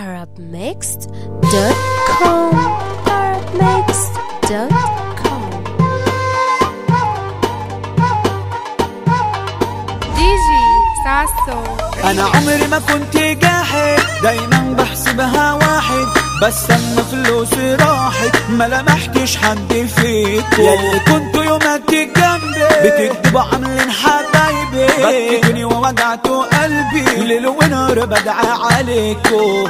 arabmixed.com arabmixed.com دي جي ساسو انا عمري ما كنت جاحد دايما بحسبها واحد بس اما فلوسي راحت ما لمحتش حد فيكم ياللي كنتوا يوماتي جنبي بتكدبوا عاملين حبايبي بكتني ووجعتوا قلبي ليل ونهار بدعى عليكم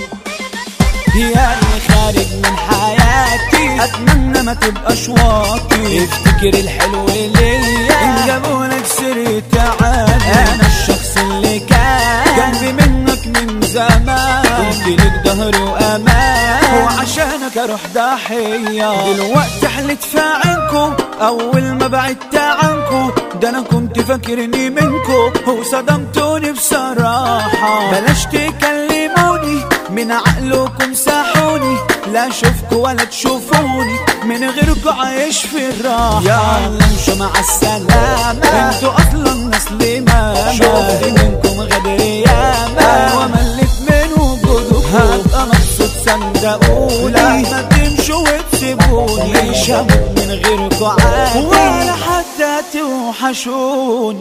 يعني خارج من حياتي اتمنى ما تبقاش واطي افتكر الحلو ليا ان جابولك سيرتي عادي انا الشخص اللي كان جنبي منك من زمان قلت لك ظهري وامان وعشانك اروح ضحيه دلوقتي حلت في عينكم اول ما بعدت عنكم ده انا كنت فاكرني منكم وصدمتوني بصراحه بلاش تكلموني من عقلكم ساحوني لا اشوفكوا ولا تشوفوني من غيركوا عايش في الراحة يلا امشوا مع السلامة انتوا اصلا ناس لمامة شفت منكم غدر ياما وملت من وجودكم هبقى مبسوط صدقوني ما تمشوا وتسيبوني مش هموت من غيركوا عادي ولا حتى توحشوني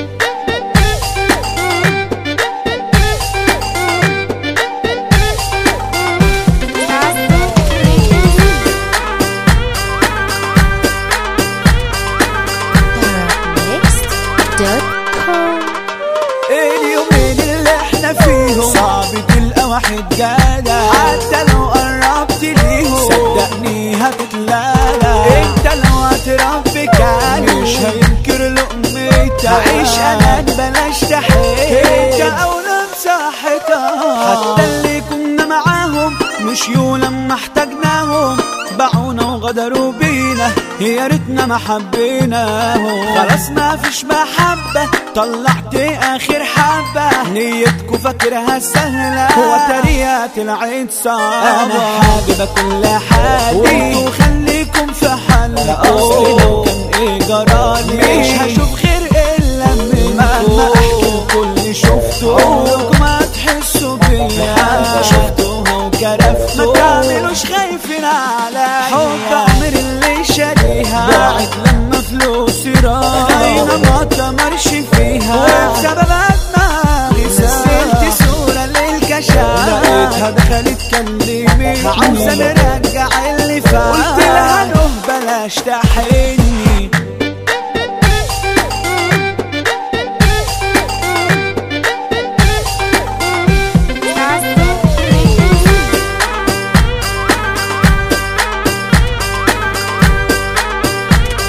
arabmixed.com اليومين اللي احنا فيهم صعب تلقى واحد جدع حتى لو قربت ليهم صدقني هتتلاقى انت لو هتربي كان مش هينكر لقمتك عيش انا بلاش تحيل انت اولى بصحتك حتى اللي كنا معاهم مشيوا لما احتاجناهم باعونا وغدروا بينا يا ريتنا ما حبيناهم خلاص ما فيش محبة طلعت اخر حبة نيتكوا فاكرها سهلة وتريقة طلعت صعبة انا حابب كل حالي وانتوا خليكم في حل اصلي لو كان ايه جرالي مش هشوف غير الا منكم مهما احكي الكل شفته عمركم هتحسوا بيا حتى شفتوها وكرفتوا ما تعملوش خايفين على حب عمر اللي شاريها باعت لما فلوسي راح خاينة ما تمرش فيها وبسببها دماغي نزلت صورة للكشاف لقيتها دخلت كلمتني عاوزة نرجع اللي فات قلت لها له بلاش تحني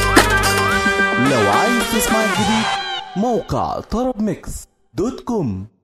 لو عايز تسمع الجديد موقع طرب ميكس دوت كوم